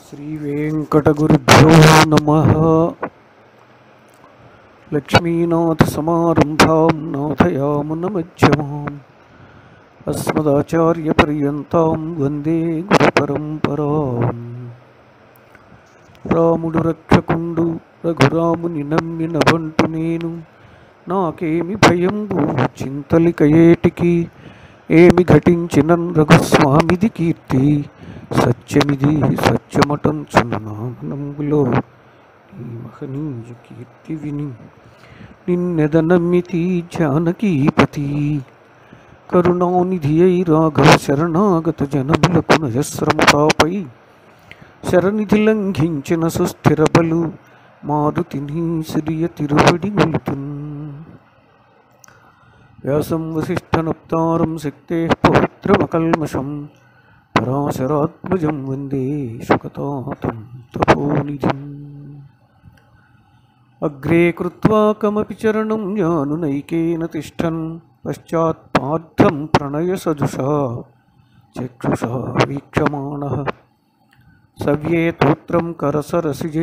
శ్రీవేంకటగురుభ్యో నమ లక్ష్మీనాథసమారంభాం నాథయామునమధ్యమాం అస్మదాచార్యపర్యంతాం వందే గురుపరంపరాం రాముడు రక్షకుండు రఘురాముని నమ్మిన బంటు నేను నాకేమి భయంబు చింతలికయేటికి ఏమి ఘటించిన రఘుస్వామిది కీర్తి సత్యమిది సత్యమటం చున్ననామనంబులో ఈ మహనీయ కీర్తి విని నిన్నెద నమ్మితి జానకీపతి కరుణానిధి అయి రాఘవ శరణాగత జనములకు నయస్రముతాపై శరణిధి లంఘించిన సుస్థిర బలు మారుతిని సిరియ తిరువడి గొలుతున్ వ్యాసం వసిష్ఠనప్తారం శక్తే పవిత్రమకల్మషం పరాశరాత్మజం వందే శుకతాతం తపోనిధిం అగ్రే కృత్వా కమపి చరణం యానునైకేన తిష్టన్ పశ్చాత్ పార్థం ప్రణయసదుషా చక్షుషా వీక్షమాణः సవ్యే తోత్రం కరసరసిజే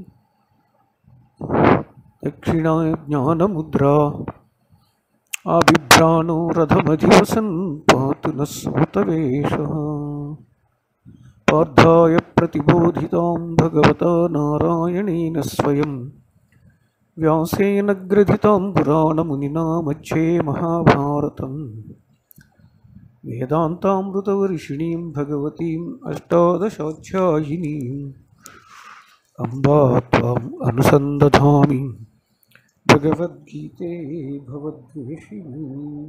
దక్షిణాయ జ్ఞానముద్రా ఆబిభ్రాణో రథమధివసన్ పాతు న సూతవేష పార్థాయ ప్రతిబోధితాం భగవతా నారాయణేన స్వయం వ్యాసేన గ్రథితాం పురాణమునినా మధ్యే మహాభారతం వేదాంతామృతవర్షిణీం భగవతీం అష్టాదశాధ్యాయినీం అంబా త్వాం అనుసందధామి భగవద్గీతే భవద్వేషిణి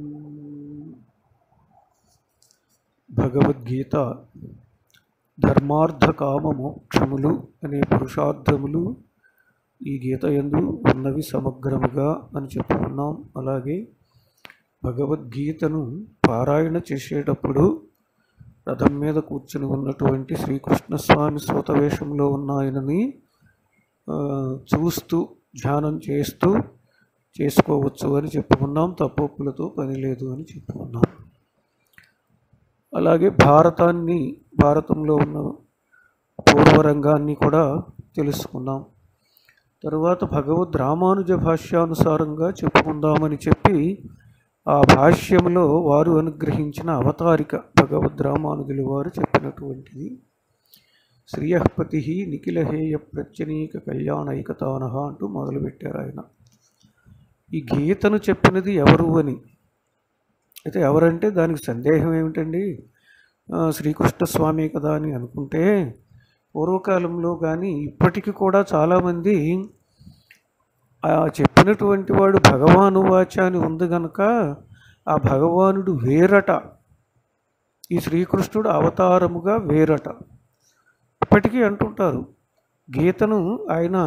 భగవద్గీత ధర్మార్థ కామ మోక్షములు అనే పురుషార్థములు ఈ గీత యందు ఉన్నవి సమగ్రముగా అని చెప్పుకున్నాం అలాగే భగవద్గీతను పారాయణ చేసేటప్పుడు రథం మీద కూర్చుని ఉన్నటువంటి శ్రీకృష్ణస్వామి శ్రోతవేషంలో ఉన్న ఆయనని ఆ, చూస్తూ ధ్యానం చేస్తూ చేసుకోవచ్చు అని చెప్పుకున్నాం తప్పొప్పులతో పని లేదు అని చెప్పుకున్నాం అలాగే భారతాన్ని భారతంలో ఉన్న పూర్వరంగాన్ని కూడా తెలుసుకున్నాం తరువాత భగవద్ రామానుజ భాష్యానుసారంగా చెప్పుకుందామని చెప్పి ఆ భాష్యంలో వారు అనుగ్రహించిన అవతారిక భగవద్ రామానుజులు వారు చెప్పినటువంటిది శ్రియపతి నిఖిలహేయ ప్రత్యనీక కళ్యాణైకతాన అంటూ మొదలుపెట్టారు ఆయన ఈ గీతను చెప్పినది ఎవరు అని అయితే ఎవరంటే దానికి సందేహం ఏమిటండి ఆ, శ్రీకృష్ణ స్వామి కదా అని అనుకుంటే పూర్వకాలంలో కానీ ఇప్పటికీ కూడా చాలామంది ఆ చెప్పినటువంటి వాడు భగవాను వాచ అని ఉంది గనక ఆ భగవానుడు వేరట ఈ శ్రీకృష్ణుడు అవతారముగా వేరట ఇప్పటికీ అంటుంటారు గీతను ఆయన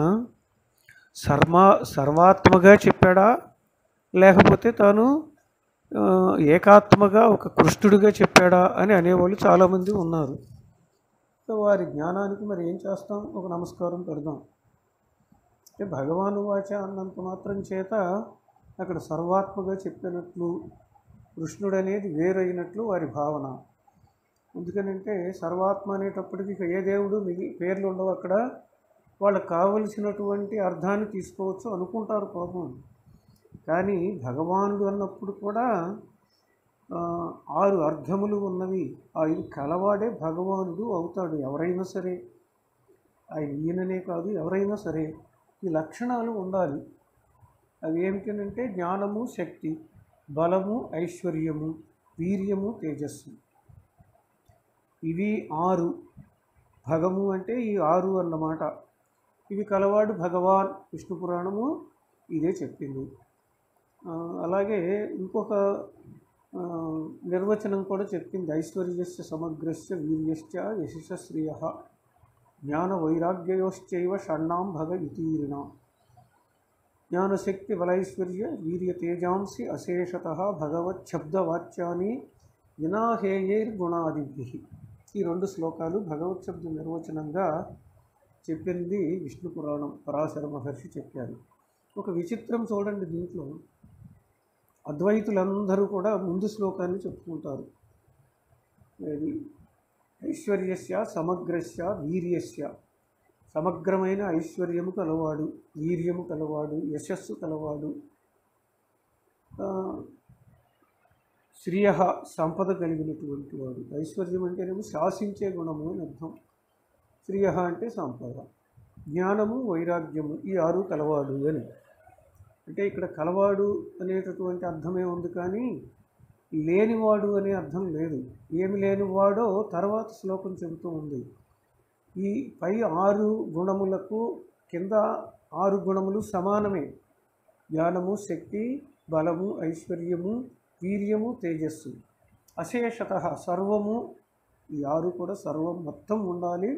సర్మా సర్వాత్మగా చెప్పాడా లేకపోతే తాను ఆ, ఏకాత్మగా ఒక కృష్ణుడిగా చెప్పాడా అని అనేవాళ్ళు చాలామంది ఉన్నారు సో వారి జ్ఞానానికి మరి ఏం చేస్తాం ఒక నమస్కారం పెడదాం అంటే భగవాను వాచ అన్నంత మాత్రం చేత అక్కడ సర్వాత్మగా చెప్పినట్లు కృష్ణుడు అనేది వేరైనట్లు వారి భావన ఎందుకనంటే సర్వాత్మ అనేటప్పటికి ఇక ఏ దేవుడు మిగి పేర్లు ఉండవు అక్కడ వాళ్ళకి కావలసినటువంటి అర్థాన్ని తీసుకోవచ్చు అనుకుంటారు పాపం కానీ భగవానుడు అన్నప్పుడు కూడా ఆ, ఆరు అర్థములు ఉన్నవి ఆ ఇది కలవాడే భగవానుడు అవుతాడు ఎవరైనా సరే ఆయన ఈయననే కాదు ఎవరైనా సరే ఈ లక్షణాలు ఉండాలి అవి ఏమిటంటే జ్ఞానము శక్తి బలము ఐశ్వర్యము వీర్యము తేజస్సు ఇవి ఆరు భగము అంటే ఈ ఆరు అన్నమాట ఇవి కలవాడు భగవాన్ విష్ణు పురాణము ఇదే చెప్పింది ఆ, అలాగే ఇంకొక ఆ, నిర్వచనం కూడా చెప్పింది ఐశ్వర్యస్య సమగ్రస్య వీర్యశ్చ యశశ్రియ జ్ఞాన వైరాగ్యయోశ్చైవ షణ్ణాం భగ ఇతీరిణ జ్ఞానశక్తి బలైశ్వర్య వీర్య తేజాంసి అశేషత భగవచ్చబ్దవాచ్యాన్ని వినాహేయైర్గుణాదిభి ఈ రెండు శ్లోకాలు భగవత్ శబ్ద నిర్వచనంగా చెప్పింది విష్ణు పురాణం పరాశర మహర్షి చెప్పారు ఒక విచిత్రం చూడండి దీంట్లో అద్వైతులందరూ కూడా ముందు శ్లోకాన్ని చెప్పుకుంటారు ఏది ఐశ్వర్యస్య సమగ్రస్య వీర్యస్య సమగ్రమైన ఐశ్వర్యము కలవాడు వీర్యము కలవాడు యశస్సు కలవాడు ఆ, శ్రియ సంపద కలిగినటువంటి వాడు ఐశ్వర్యం అంటేనేమో శాసించే గుణము అని అర్థం శ్రియ అంటే సంపద జ్ఞానము వైరాగ్యము ఈ ఆరు కలవాడు అని అంటే ఇక్కడ కలవాడు అనేటటువంటి అర్థమే ఉంది కానీ లేనివాడు అనే అర్థం లేదు ఏమి లేనివాడో తర్వాత శ్లోకం చెబుతూ ఉంది ఈ పై ఆరు గుణములకు కింద ఆరు గుణములు సమానమే జ్ఞానము శక్తి బలము ఐశ్వర్యము వీర్యము తేజస్సు అశేషత సర్వము ఈ ఆరు కూడా సర్వం మొత్తం ఉండాలి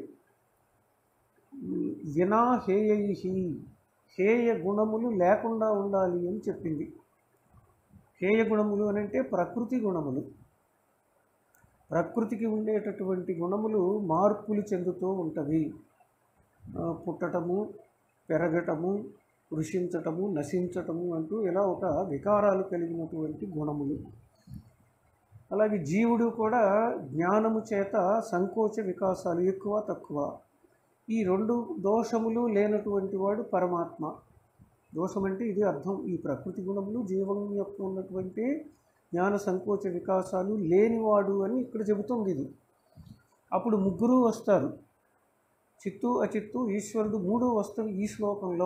వినా హేయై హేయ గుణములు లేకుండా ఉండాలి అని చెప్పింది హేయ గుణములు అని అంటే ప్రకృతి గుణములు ప్రకృతికి ఉండేటటువంటి గుణములు మార్పులు చెందుతూ ఉంటవి ఆ, పుట్టటము పెరగటము కృషించటము నశించటము అంటూ ఇలా ఒక వికారాలు కలిగినటువంటి గుణములు అలాగే జీవుడు కూడా జ్ఞానము చేత సంకోచ వికాసాలు ఎక్కువ తక్కువ ఈ రెండు దోషములు లేనటువంటి వాడు పరమాత్మ దోషం అంటే ఇది అర్థం ఈ ప్రకృతి గుణములు జీవం యొక్క ఉన్నటువంటి జ్ఞాన సంకోచ వికాసాలు లేనివాడు అని ఇక్కడ చెబుతుంది ఇది అప్పుడు ముగ్గురు వస్తారు చిత్తు అచిత్తు ఈశ్వరుడు మూడు వస్తారు ఈ శ్లోకంలో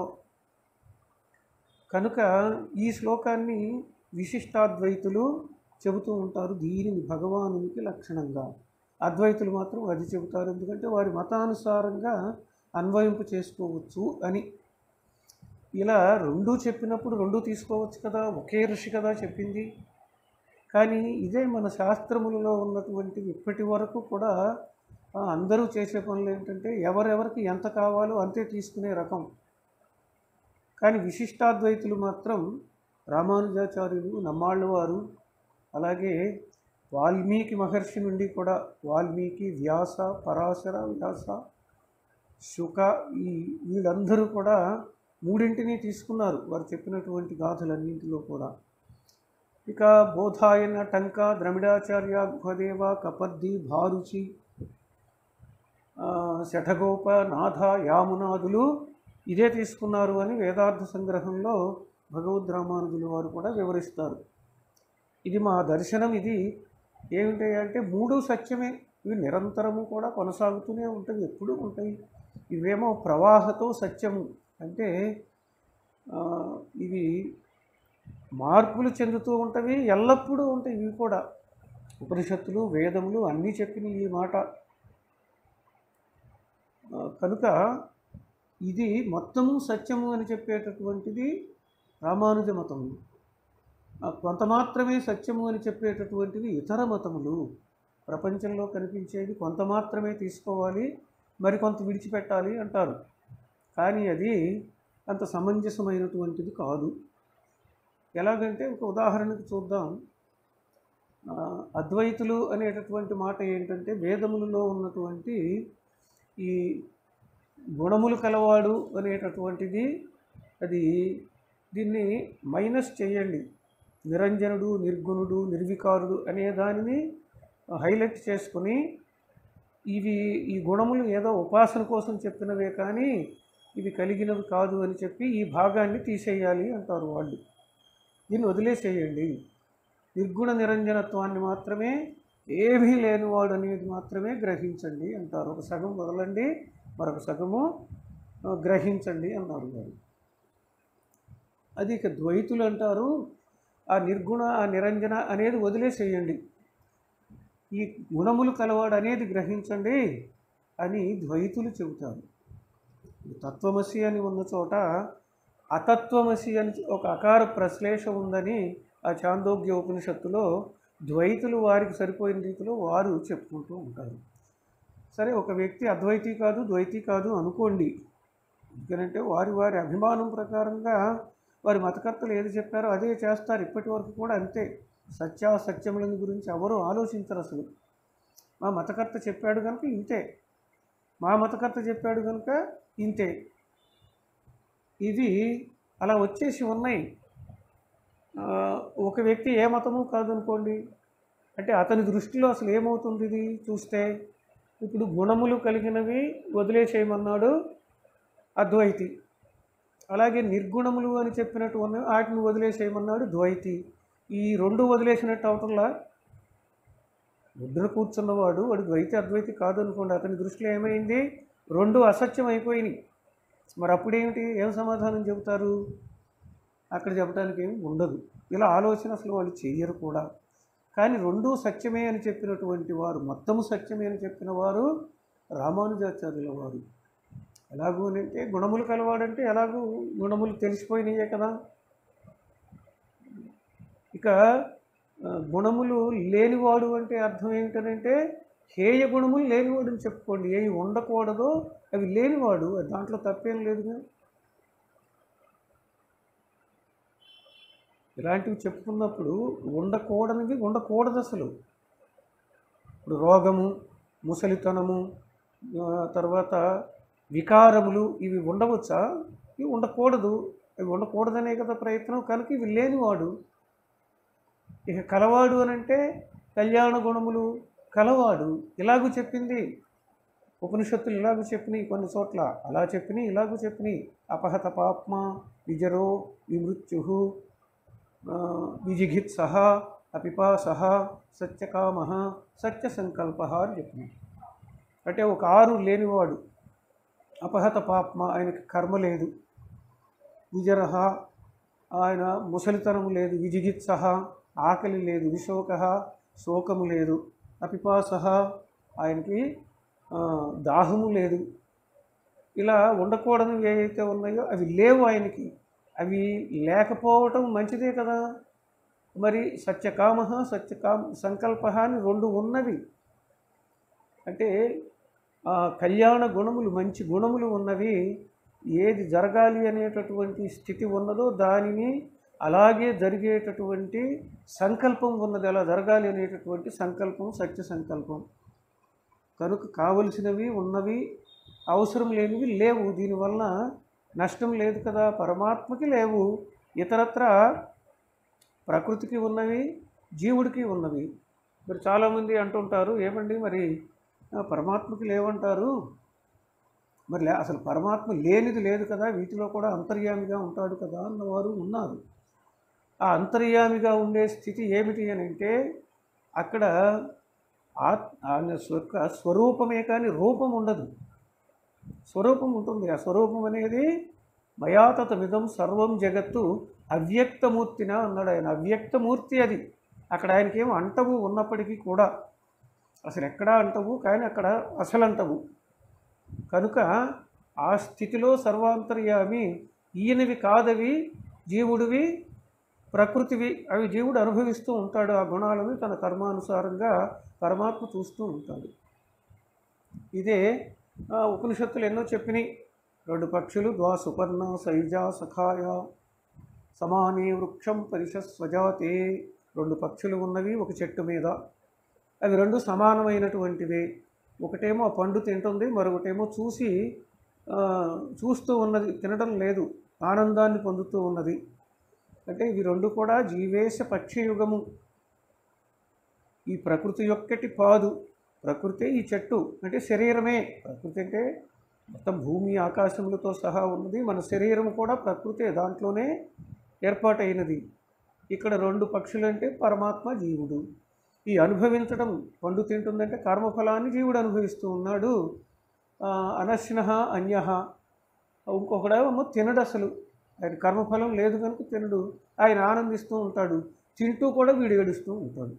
కనుక ఈ శ్లోకాన్ని విశిష్టాద్వైతులు చెబుతూ ఉంటారు దీనిని భగవానునికి లక్షణంగా అద్వైతులు మాత్రం అది చెబుతారు ఎందుకంటే వారి మతానుసారంగా అన్వయింపు చేసుకోవచ్చు అని ఇలా రెండు చెప్పినప్పుడు రెండు తీసుకోవచ్చు కదా ఒకే ఋషి కదా చెప్పింది కానీ ఇదే మన శాస్త్రములలో ఉన్నటువంటి ఇప్పటి వరకు కూడా ఆ, అందరూ చేసే పనులు ఏంటంటే ఎవరెవరికి ఎంత కావాలో అంతే తీసుకునే రకం కానీ విశిష్టాద్వైతులు మాత్రం రామానుజాచార్యులు నమ్మాళ్ళు వారు అలాగే వాల్మీకి మహర్షి నుండి కూడా వాల్మీకి వ్యాస పరాశర వ్యాస శుక ఈ వీళ్ళందరూ కూడా మూడింటిని తీసుకున్నారు వారు చెప్పినటువంటి గాథలన్నింటిలో కూడా ఇక బోధాయన టంక ద్రమిడాచార్య గుహదేవ కపర్ది భారుచి ఆ, శఠగోప నాథ యామునాదులు ఇదే తీసుకున్నారు అని వేదార్థ సంగ్రహంలో భగవద్ రామానుజులు వారు కూడా వివరిస్తారు ఇది మా దర్శనం ఇది ఏమిటి అంటే మూడు సత్యమే ఇవి నిరంతరము కూడా కొనసాగుతూనే ఉంటాయి ఎప్పుడూ ఉంటాయి ఇవేమో ప్రవాహతో సత్యము అంటే ఆ, ఇవి మార్పులు చెందుతూ ఉంటవి ఎల్లప్పుడూ ఉంటాయి ఇవి కూడా ఉపనిషత్తులు వేదములు అన్నీ చెప్పిన ఈ మాట ఆ, కనుక ఇది మొత్తము సత్యము అని చెప్పేటటువంటిది రామానుజ మతము ఆ, కొంత మాత్రమే సత్యము అని చెప్పేటటువంటివి ఇతర మతములు ప్రపంచంలో కనిపించేది కొంత మాత్రమే తీసుకోవాలి మరికొంత విడిచిపెట్టాలి అంటారు కానీ అది అంత సమంజసమైనటువంటిది కాదు ఎలాగంటే ఒక ఉదాహరణకు చూద్దాం ఆ, అద్వైతులు అనేటటువంటి మాట ఏంటంటే వేదములలో ఉన్నటువంటి ఈ గుణములు కలవాడు అనేటటువంటిది అది దీన్ని మైనస్ చేయండి నిరంజనుడు నిర్గుణుడు నిర్వికారుడు అనే దానిని హైలైట్ చేసుకుని ఇవి ఈ గుణములు ఏదో ఉపాసన కోసం చెప్పినవే కానీ ఇవి కలిగినవి కాదు అని చెప్పి ఈ భాగాన్ని తీసేయాలి అంటారు వాళ్ళు దీన్ని వదిలేసేయండి నిర్గుణ నిరంజనత్వాన్ని మాత్రమే ఏమీ లేనివాడు అనేది మాత్రమే గ్రహించండి అంటారు ఒక సగం వదలండి మరొక సగము ఆ, గ్రహించండి అన్నారు వారు అది ఇక ద్వైతులు అంటారు ఆ నిర్గుణ ఆ నిరంజన అనేది వదిలేసేయండి ఈ గుణములు కలవాడు అనేది గ్రహించండి అని ద్వైతులు చెబుతారు తత్వమసి అని ఉన్న చోట అతత్వమసి అని ఒక అకార ప్రశ్లేష ఉందని ఆ చాందోగ్య ఉపనిషత్తులో ద్వైతులు వారికి సరిపోయిన రీతిలో వారు చెప్పుకుంటూ ఉంటారు సరే ఒక వ్యక్తి అద్వైతి కాదు ద్వైతి కాదు అనుకోండి ఎందుకంటే వారి వారి అభిమానం ప్రకారంగా వారి మతకర్తలు ఏది చెప్పారో అదే చేస్తారు ఇప్పటి వరకు కూడా అంతే సత్యాసత్యముల గురించి ఎవరు ఆలోచించరు అసలు మా మతకర్త చెప్పాడు కనుక ఇంతే మా మతకర్త చెప్పాడు కనుక ఇంతే ఇది అలా వచ్చేసి ఉన్నాయి ఆ, ఒక వ్యక్తి ఏ మతము కాదనుకోండి అంటే అతని దృష్టిలో అసలు ఏమవుతుంది ఇది చూస్తే ఇప్పుడు గుణములు కలిగినవి వదిలేసేయమన్నాడు అద్వైతి అలాగే నిర్గుణములు అని చెప్పినట్టు ఉన్న వాటిని వదిలేసేయమన్నాడు ద్వైతి ఈ రెండు వదిలేసినట్టు అవటంలా ఒడ్డున కూర్చున్నవాడు వాడు ద్వైతి అద్వైతి కాదు అనుకోండి అతని దృష్టిలో ఏమైంది రెండు అసత్యం అయిపోయినాయి మరి అప్పుడేమిటి ఏం సమాధానం చెబుతారు అక్కడ చెప్పడానికి ఏమి ఉండదు ఇలా ఆలోచన అసలు వాళ్ళు చెయ్యరు కూడా కానీ రెండూ సత్యమే అని చెప్పినటువంటి వారు మొత్తము సత్యమే అని చెప్పిన వారు రామానుజాచార్యుల వారు ఎలాగూ అని అంటే గుణములు కలవాడంటే ఎలాగూ గుణములు తెలిసిపోయినాయే కదా ఇక ఆ, గుణములు లేనివాడు అంటే అర్థం ఏంటనంటే హేయ గుణములు లేనివాడు అని చెప్పుకోండి ఏవి ఉండకూడదో అవి లేనివాడు దాంట్లో తప్పేం లేదుగా ఇలాంటివి చెప్పుకున్నప్పుడు ఉండకూడనివి ఉండకూడదు అసలు ఇప్పుడు రోగము ముసలితనము ఆ, తర్వాత వికారములు ఇవి ఉండవచ్చా ఇవి ఉండకూడదు ఇవి ఉండకూడదనే కదా ప్రయత్నం కనుక ఇవి లేనివాడు ఇక కలవాడు అని అంటే కళ్యాణ గుణములు కలవాడు ఇలాగూ చెప్పింది ఉపనిషత్తులు ఇలాగూ చెప్పినాయి కొన్ని చోట్ల అలా చెప్పినాయి ఇలాగూ చెప్పినాయి అపహత పాప్మ విజరో విమృత్యు విజిఘిత్స అపిపాస సత్యకామ సత్య సంకల్ప అని చెప్పినాయి అంటే ఒక ఆరు లేనివాడు అపహత పాప్మ ఆయనకి కర్మ లేదు విజరహ ఆయన ముసలితనము లేదు విజిగిత్స ఆకలి లేదు విశోక శోకము లేదు అపిపాస ఆయనకి ఆ, దాహము లేదు ఇలా ఉండకూడనివి ఏవైతే ఉన్నాయో అవి లేవు ఆయనకి అవి లేకపోవటం మంచిదే కదా మరి సత్యకామ సత్యకామ సంకల్ప అని రెండు ఉన్నవి అంటే ఆ కళ్యాణ గుణములు మంచి గుణములు ఉన్నవి ఏది జరగాలి అనేటటువంటి స్థితి ఉన్నదో దానిని అలాగే జరిగేటటువంటి సంకల్పం ఉన్నది అలా జరగాలి అనేటటువంటి సంకల్పం సత్య సంకల్పం కనుక కావలసినవి ఉన్నవి అవసరం లేనివి లేవు దీనివల్ల నష్టం లేదు కదా పరమాత్మకి లేవు ఇతరత్ర ప్రకృతికి ఉన్నవి జీవుడికి ఉన్నవి మరి చాలామంది అంటుంటారు ఏమండి మరి ఆ, పరమాత్మకి లేవంటారు మరి లే అసలు పరమాత్మ లేనిది లేదు కదా వీటిలో కూడా అంతర్యామిగా ఉంటాడు కదా అన్నవారు ఉన్నారు ఆ అంతర్యామిగా ఉండే స్థితి ఏమిటి అని అంటే అక్కడ ఆత్ ఆయన స్వ స్వరూపమే కానీ రూపం ఉండదు స్వరూపం ఉంటుంది ఆ స్వరూపం అనేది మయాతతమిదం సర్వం జగత్తు అవ్యక్తమూర్తిన అన్నాడు ఆయన అవ్యక్తమూర్తి అది అక్కడ ఆయనకేం అంటవు ఉన్నప్పటికీ కూడా అసలు ఎక్కడా అంటవు కానీ అక్కడ అసలు అంటవు కనుక ఆ స్థితిలో సర్వాంతర్యామి ఈయనవి కాదవి జీవుడివి ప్రకృతివి అవి జీవుడు అనుభవిస్తూ ఉంటాడు ఆ గుణాలను తన కర్మానుసారంగా పరమాత్మ చూస్తూ ఉంటాడు ఇదే ఆ, ఉపనిషత్తులు ఎన్నో చెప్పినాయి రెండు పక్షులు ద్వా సుపర్ణ సైజ సఖాయ సమానే వృక్షం పరిషస్వజాతే రెండు పక్షులు ఉన్నవి ఒక చెట్టు మీద అవి రెండు సమానమైనటువంటివే ఒకటేమో ఆ పండు తింటుంది మరొకటేమో చూసి ఆ, చూస్తూ ఉన్నది తినడం లేదు ఆనందాన్ని పొందుతూ ఉన్నది అంటే ఇవి రెండు కూడా జీవేశ పక్షియుగము ఈ ప్రకృతి యొక్కటి పాదు ప్రకృతి ఈ చెట్టు అంటే శరీరమే ప్రకృతి అంటే మొత్తం భూమి ఆకాశములతో సహా ఉన్నది మన శరీరం కూడా ప్రకృతే దాంట్లోనే ఏర్పాటైనది ఇక్కడ రెండు పక్షులు అంటే పరమాత్మ జీవుడు ఈ అనుభవించడం పండు తింటుందంటే కర్మఫలాన్ని జీవుడు అనుభవిస్తూ ఉన్నాడు ఆ, అనశ్న అన్య ఇంకొకడేమో తినడు అసలు ఆయన కర్మఫలం లేదు కనుక తినడు ఆయన ఆనందిస్తూ ఉంటాడు తింటూ కూడా వీడు ఏడుస్తూ ఉంటాడు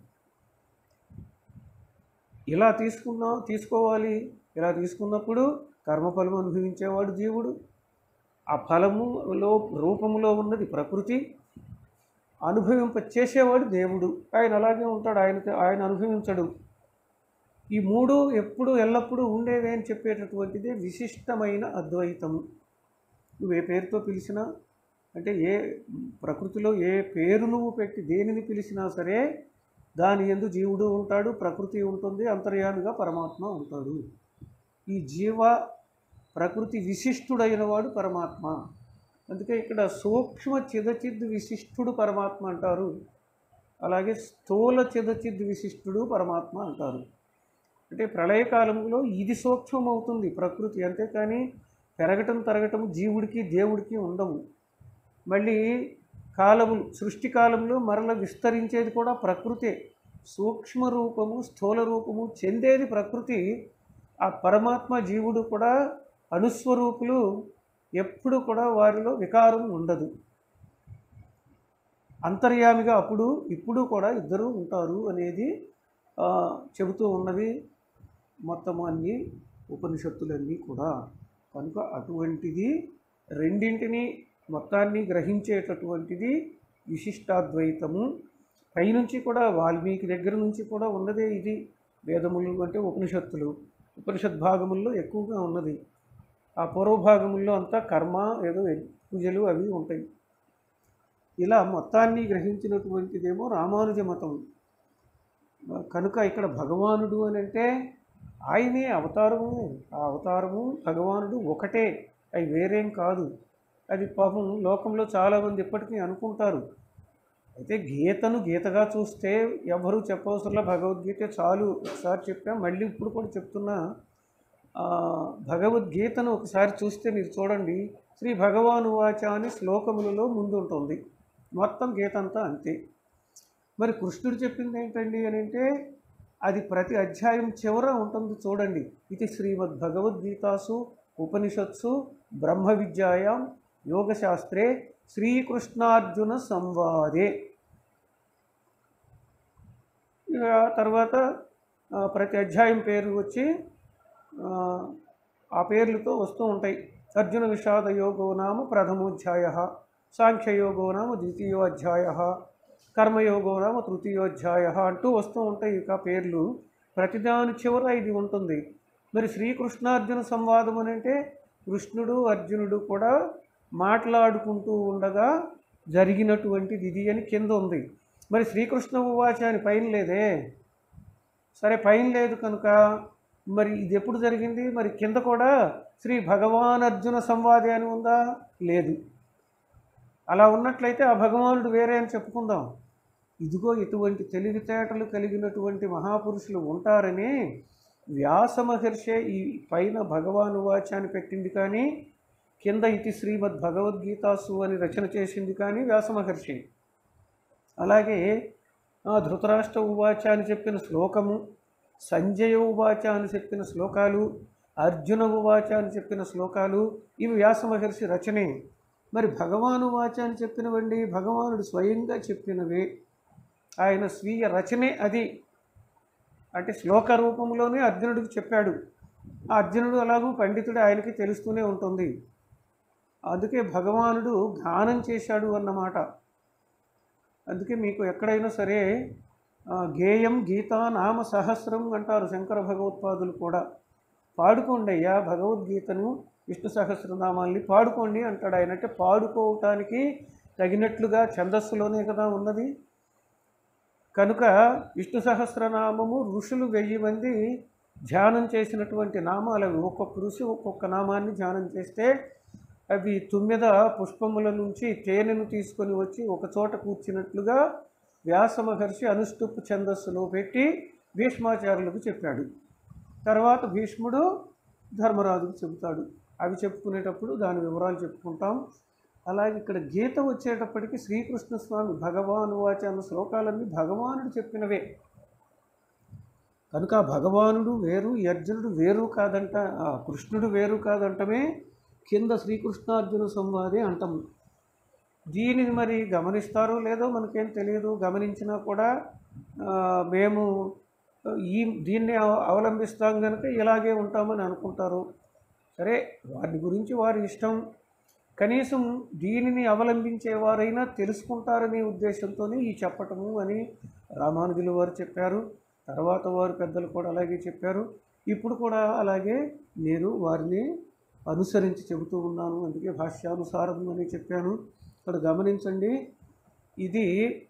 ఇలా తీసుకున్నా తీసుకోవాలి ఇలా తీసుకున్నప్పుడు కర్మఫలం అనుభవించేవాడు జీవుడు ఆ ఫలములో రూపములో ఉన్నది ప్రకృతి అనుభవింప చేసేవాడు దేవుడు ఆయన అలాగే ఉంటాడు ఆయన ఆయన అనుభవించడు ఈ మూడు ఎప్పుడు ఎల్లప్పుడూ ఉండేవే అని చెప్పేటటువంటిదే విశిష్టమైన అద్వైతము నువ్వు ఏ పేరుతో పిలిచినా అంటే ఏ ప్రకృతిలో ఏ పేరు నువ్వు పెట్టి దేనిని పిలిచినా సరే దాని ఎందు జీవుడు ఉంటాడు ప్రకృతి ఉంటుంది అంతర్యామిగా పరమాత్మ ఉంటాడు ఈ జీవ ప్రకృతి విశిష్టుడైన వాడు పరమాత్మ అందుకే ఇక్కడ సూక్ష్మ చిదచిద్ విశిష్టుడు పరమాత్మ అంటారు అలాగే స్థూల చిదచిద్ విశిష్టుడు పరమాత్మ అంటారు అంటే ప్రళయకాలంలో ఇది సూక్ష్మం అవుతుంది ప్రకృతి అంతేకాని పెరగటం తరగటం జీవుడికి దేవుడికి ఉండవు మళ్ళీ కాలములు సృష్టి కాలంలో మరల విస్తరించేది కూడా ప్రకృతే సూక్ష్మ రూపము స్థూల రూపము చెందేది ప్రకృతి ఆ పరమాత్మ జీవుడు కూడా అనుస్వరూపులు ఎప్పుడు కూడా వారిలో వికారం ఉండదు అంతర్యామిగా అప్పుడు ఇప్పుడు కూడా ఇద్దరు ఉంటారు అనేది ఆ, చెబుతూ ఉన్నవి మొత్తం అన్ని ఉపనిషత్తులన్నీ కూడా కనుక అటువంటిది రెండింటిని మొత్తాన్ని గ్రహించేటటువంటిది విశిష్టాద్వైతము పైనుంచి కూడా వాల్మీకి దగ్గర నుంచి కూడా ఉన్నదే ఇది వేదములు అంటే ఉపనిషత్తులు ఉపనిషత్ భాగముల్లో ఎక్కువగా ఉన్నది ఆ పూర్వభాగముల్లో అంతా కర్మ ఏదో పూజలు అవి ఉంటాయి ఇలా మొత్తాన్ని గ్రహించినటువంటిదేమో రామానుజ మతం కనుక ఇక్కడ భగవానుడు అని అంటే ఆయనే అవతారము ఆ అవతారము భగవానుడు ఒకటే అవి వేరేం కాదు అది పాపం లోకంలో చాలామంది ఇప్పటికీ అనుకుంటారు అయితే గీతను గీతగా చూస్తే ఎవరు చెప్పవసరంలా భగవద్గీత చాలు ఒకసారి చెప్పాం మళ్ళీ ఇప్పుడు కూడా చెప్తున్నా ఆ, భగవద్గీతను ఒకసారి చూస్తే మీరు చూడండి శ్రీ భగవాను వాచ అని శ్లోకములలో ముందు ఉంటుంది మొత్తం గీత అంతా అంతే మరి కృష్ణుడు చెప్పింది ఏంటండి అని అంటే అది ప్రతి అధ్యాయం చివర ఉంటుంది చూడండి ఇది శ్రీమద్ భగవద్గీతాసు ఉపనిషత్సు బ్రహ్మ విద్యాయాం యోగశాస్త్రే శ్రీకృష్ణార్జున సంవాదే ఇక తర్వాత ఆ, ప్రతి అధ్యాయం పేరు వచ్చి ఆ, ఆ పేర్లతో వస్తూ ఉంటాయి అర్జున విషాద యోగో నామ ప్రథమోధ్యాయ సాంఖ్యయోగో నామ ద్వితీయోధ్యాయ కర్మయోగో నామ తృతీయోధ్యాయ అంటూ వస్తూ ఉంటాయి ఇక పేర్లు ప్రతిదాని చివర ఇది ఉంటుంది మరి శ్రీకృష్ణార్జున సంవాదం అని అంటే కృష్ణుడు అర్జునుడు కూడా మాట్లాడుకుంటూ ఉండగా జరిగినటువంటిది ఇది అని కింద ఉంది మరి శ్రీకృష్ణ ఉవాచ అని పైన లేదే సరే పైన లేదు కనుక మరి ఇది ఎప్పుడు జరిగింది మరి కింద కూడా శ్రీ భగవాన్ అర్జున సంవాదే అని ఉందా లేదు అలా ఉన్నట్లయితే ఆ భగవానుడు వేరే అని చెప్పుకుందాం ఇదిగో ఇటువంటి తెలివితేటలు కలిగినటువంటి మహాపురుషులు ఉంటారని వ్యాస మహర్షే ఈ పైన భగవాను వాచ అని పెట్టింది కానీ కింద ఇతి శ్రీమద్ భగవద్గీతాసు అని రచన చేసింది కానీ వ్యాస మహర్షి అలాగే ఆ, ధృతరాష్ట్ర ఉవాచ అని చెప్పిన శ్లోకము సంజయ ఉవాచ అని చెప్పిన శ్లోకాలు అర్జున ఉవాచ అని చెప్పిన శ్లోకాలు ఇవి వ్యాస మహర్షి రచనే మరి భగవాను వాచ అని చెప్పినవండి భగవానుడు స్వయంగా చెప్పినవే ఆయన స్వీయ రచనే అది అంటే శ్లోక రూపంలోనే అర్జునుడికి చెప్పాడు ఆ అర్జునుడు అలాగూ పండితుడు ఆయనకి తెలుస్తూనే ఉంటుంది అందుకే భగవానుడు గానం చేశాడు అన్నమాట అందుకే మీకు ఎక్కడైనా సరే ఆ, గేయం గీతా నామ సహస్రం అంటారు శంకర భగవత్పాదులు కూడా పాడుకోండి అయ్యా భగవద్గీతను విష్ణు సహస్రనామాల్ని పాడుకోండి అంటాడు ఆయన అంటే పాడుకోవటానికి తగినట్లుగా ఛందస్సులోనే కదా ఉన్నది కనుక విష్ణు సహస్రనామము ఋషులు వెయ్యి మంది ధ్యానం చేసినటువంటి నామాలు అవి ఒక్కొక్క ఋషి ఒక్కొక్క నామాన్ని ధ్యానం చేస్తే అవి తుమ్మెద పుష్పముల నుంచి తేనెను తీసుకొని వచ్చి ఒక చోట కూర్చున్నట్లుగా వ్యాస మహర్షి అనుష్టుప్ ఛందస్సులో పెట్టి భీష్మాచార్యులకు చెప్పాడు తర్వాత భీష్ముడు ధర్మరాజుకు చెబుతాడు అవి చెప్పుకునేటప్పుడు దాని వివరాలు చెప్పుకుంటాం అలాగే ఇక్కడ గీత వచ్చేటప్పటికి శ్రీకృష్ణ స్వామి భగవాను వాచ అన్న శ్లోకాలన్నీ భగవానుడు చెప్పినవే కనుక ఆ భగవానుడు వేరు ఈ అర్జునుడు వేరు కాదంట ఆ కృష్ణుడు వేరు కాదంటమే కింద శ్రీకృష్ణార్జున సంవాదే అంటాము దీనిని మరి గమనిస్తారో లేదో మనకేం తెలియదు గమనించినా కూడా ఆ, మేము ఈ దీన్ని అవ- అవలంబిస్తాం కనుక ఇలాగే ఉంటామని అనుకుంటారు సరే వారి గురించి వారి ఇష్టం కనీసం దీనిని అవలంబించేవారైనా తెలుసుకుంటారనే ఉద్దేశంతోనే ఈ చెప్పటము అని రామానుజులు వారు చెప్పారు తర్వాత వారు పెద్దలు కూడా అలాగే చెప్పారు ఇప్పుడు కూడా అలాగే నేను వారిని అనుసరించి చెబుతూ ఉన్నాను అందుకే భాష్యానుసారం అని చెప్పాను ఇక్కడ గమనించండి ఇది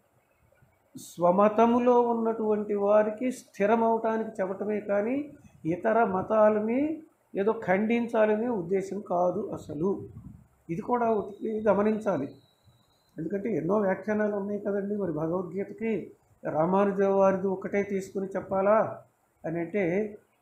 స్వమతములో ఉన్నటువంటి వారికి స్థిరమవటానికి చెప్పటమే కానీ ఇతర మతాలని ఏదో ఖండించాలనే ఉద్దేశం కాదు అసలు ఇది కూడా ఒకటి గమనించాలి ఎందుకంటే ఎన్నో వ్యాఖ్యానాలు ఉన్నాయి కదండి మరి భగవద్గీతకి రామానుజ వారిది ఒకటే తీసుకుని చెప్పాలా అని అంటే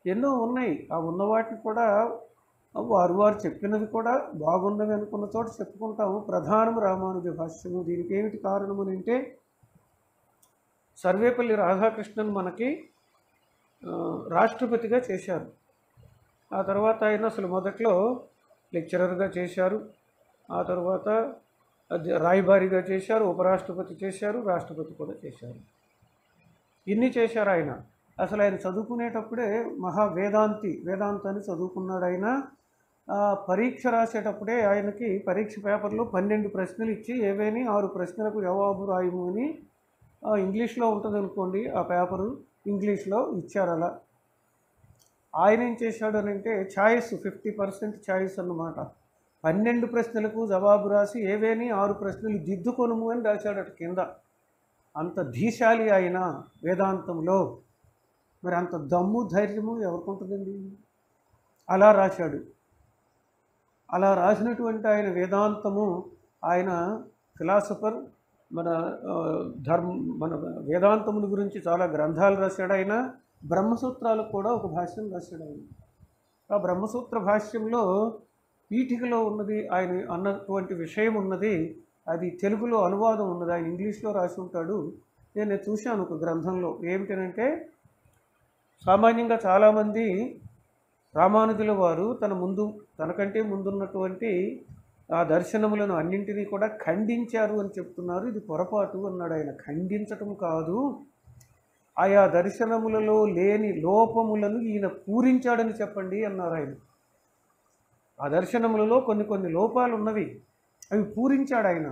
ఎన్నో ఉన్నాయి ఆ ఉన్న వాటిని కూడా వారు వారు చెప్పినవి కూడా బాగున్నవి అనుకున్న చోట చెప్పుకుంటాము ప్రధానం రామానుజ భాష్యము దీనికి ఏమిటి కారణం అని అంటే సర్వేపల్లి రాధాకృష్ణన్ మనకి ఆ, రాష్ట్రపతిగా చేశారు ఆ తర్వాత ఆయన అసలు మొదట్లో లెక్చరర్గా చేశారు ఆ తర్వాత అది రాయబారిగా చేశారు ఉపరాష్ట్రపతి చేశారు రాష్ట్రపతి కూడా చేశారు ఇన్ని చేశారు ఆయన అసలు ఆయన చదువుకునేటప్పుడే మహా వేదాంతి వేదాంతాన్ని చదువుకున్నాడు ఆయన ఆ, పరీక్ష రాసేటప్పుడే ఆయనకి పరీక్ష పేపర్లో పన్నెండు ప్రశ్నలు ఇచ్చి ఏవేని ఆరు ప్రశ్నలకు జవాబు రాయము అని ఆ, ఇంగ్లీష్లో ఉంటుంది అనుకోండి ఆ పేపరు ఇంగ్లీష్లో ఇచ్చారు అలా ఆయన ఏం చేశాడు అని అంటే ఛాయిస్ ఫిఫ్టీ పర్సెంట్ ఛాయిస్ అన్నమాట పన్నెండు ప్రశ్నలకు జవాబు రాసి ఏవేని ఆరు ప్రశ్నలు దిద్దుకొనుము అని రాశాడట కింద అంత ధీశాలి ఆయన వేదాంతంలో మరి అంత దమ్ము ధైర్యము ఎవరికి ఉంటుందండి అలా రాశాడు అలా రాసినటువంటి ఆయన వేదాంతము ఆయన ఫిలాసఫర్ మన ఆ, ధర్మ మన వేదాంతముల గురించి చాలా గ్రంథాలు రాశాడు ఆయన బ్రహ్మసూత్రాలకు కూడా ఒక భాష్యం రాశాడు ఆయన ఆ బ్రహ్మసూత్ర భాష్యంలో పీఠికలో ఉన్నది ఆయన అన్నటువంటి విషయం ఉన్నది అది తెలుగులో అనువాదం ఉన్నది ఆయన ఇంగ్లీష్లో రాసి ఉంటాడు నేను చూశాను ఒక గ్రంథంలో ఏమిటనంటే సామాన్యంగా చాలామంది రామానుజుల వారు తన ముందు తనకంటే ముందున్నటువంటి ఆ దర్శనములను అన్నింటినీ కూడా ఖండించారు అని చెప్తున్నారు ఇది పొరపాటు అన్నాడు ఆయన ఖండించటం కాదు ఆయా దర్శనములలో లేని లోపములను ఈయన పూరించాడని చెప్పండి అన్నారు ఆయన ఆ దర్శనములలో కొన్ని కొన్ని లోపాలు ఉన్నవి అవి పూరించాడు ఆయన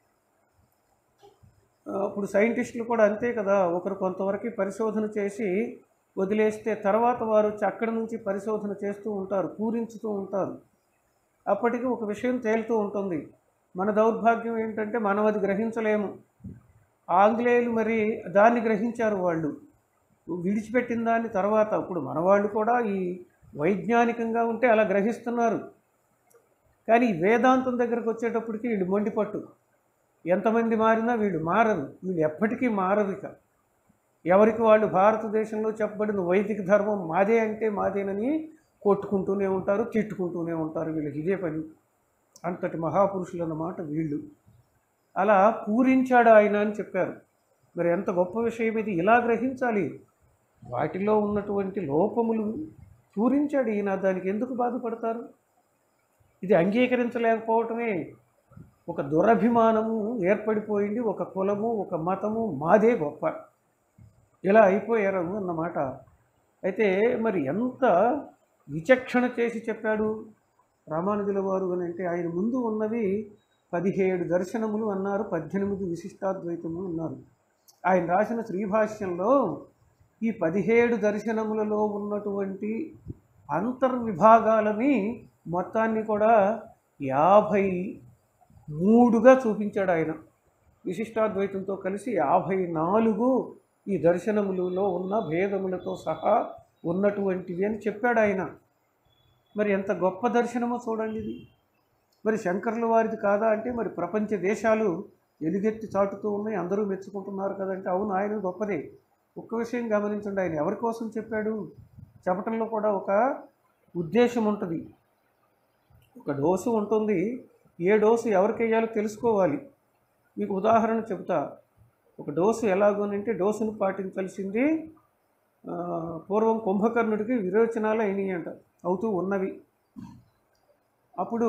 ఆ, ఇప్పుడు సైంటిస్టులు కూడా అంతే కదా ఒకరు కొంతవరకు పరిశోధన చేసి వదిలేస్తే తర్వాత వారు వచ్చి అక్కడి నుంచి పరిశోధన చేస్తూ ఉంటారు పూరించుతూ ఉంటారు అప్పటికి ఒక విషయం తేలుతూ ఉంటుంది మన దౌర్భాగ్యం ఏంటంటే మనం అది గ్రహించలేము ఆంగ్లేయులు మరి దాన్ని గ్రహించారు వాళ్ళు విడిచిపెట్టిన దాన్ని తర్వాత ఇప్పుడు మన వాళ్ళు కూడా ఈ వైజ్ఞానికంగా ఉంటే అలా గ్రహిస్తున్నారు కానీ ఈ వేదాంతం దగ్గరకు వచ్చేటప్పటికి వీళ్ళు మొండిపట్టు ఎంతమంది మారినా వీళ్ళు మారరు వీళ్ళు ఎప్పటికీ మారరు ఇక ఎవరికి వాళ్ళు భారతదేశంలో చెప్పబడిన వైదిక ధర్మం మాదే అంటే మాదేనని కొట్టుకుంటూనే ఉంటారు తిట్టుకుంటూనే ఉంటారు వీళ్ళకి ఇదే పని అంతటి మహాపురుషులు అన్నమాట వీళ్ళు అలా పూరించాడు ఆయన అని చెప్పారు మరి ఎంత గొప్ప విషయం ఇది ఇలా గ్రహించాలి వాటిలో ఉన్నటువంటి లోపములు పూరించాడు ఈయన దానికి ఎందుకు బాధపడతారు ఇది అంగీకరించలేకపోవటమే ఒక దురభిమానము ఏర్పడిపోయింది ఒక కులము ఒక మతము మాదే గొప్ప ఇలా అయిపోయారు అన్నమాట అయితే మరి ఎంత విచక్షణ చేసి చెప్పాడు రామానుజుల వారు అని అంటే ఆయన ముందు ఉన్నవి పదిహేడు దర్శనములు అన్నారు పద్దెనిమిది విశిష్టాద్వైతము అన్నారు ఆయన రాసిన శ్రీభాష్యంలో ఈ పదిహేడు దర్శనములలో ఉన్నటువంటి అంతర్విభాగాలని మొత్తాన్ని కూడా యాభై మూడుగా చూపించాడు ఆయన విశిష్టాద్వైతంతో కలిసి యాభై నాలుగు ఈ దర్శనములలో ఉన్న భేదములతో సహా ఉన్నటువంటివి అని చెప్పాడు ఆయన మరి ఎంత గొప్ప దర్శనమో చూడండి ఇది మరి శంకరుల వారిది కాదా అంటే మరి ప్రపంచ దేశాలు ఎలుగెత్తి చాటుతూ ఉన్నాయి అందరూ మెచ్చుకుంటున్నారు కదంటే అవును ఆయన గొప్పదే ఒక్క విషయం గమనించండి ఆయన ఎవరి కోసం చెప్పాడు చెప్పటంలో కూడా ఒక ఉద్దేశం ఉంటుంది ఒక డోసు ఉంటుంది ఏ డోసు ఎవరికి వేయాలో తెలుసుకోవాలి మీకు ఉదాహరణ చెబుతా ఒక డోసు ఎలాగోనంటే డోసును పాటించాల్సింది ఆ, పూర్వం కుంభకర్ణుడికి విరోచనాలు అయినాయి అంట అవుతూ ఉన్నవి అప్పుడు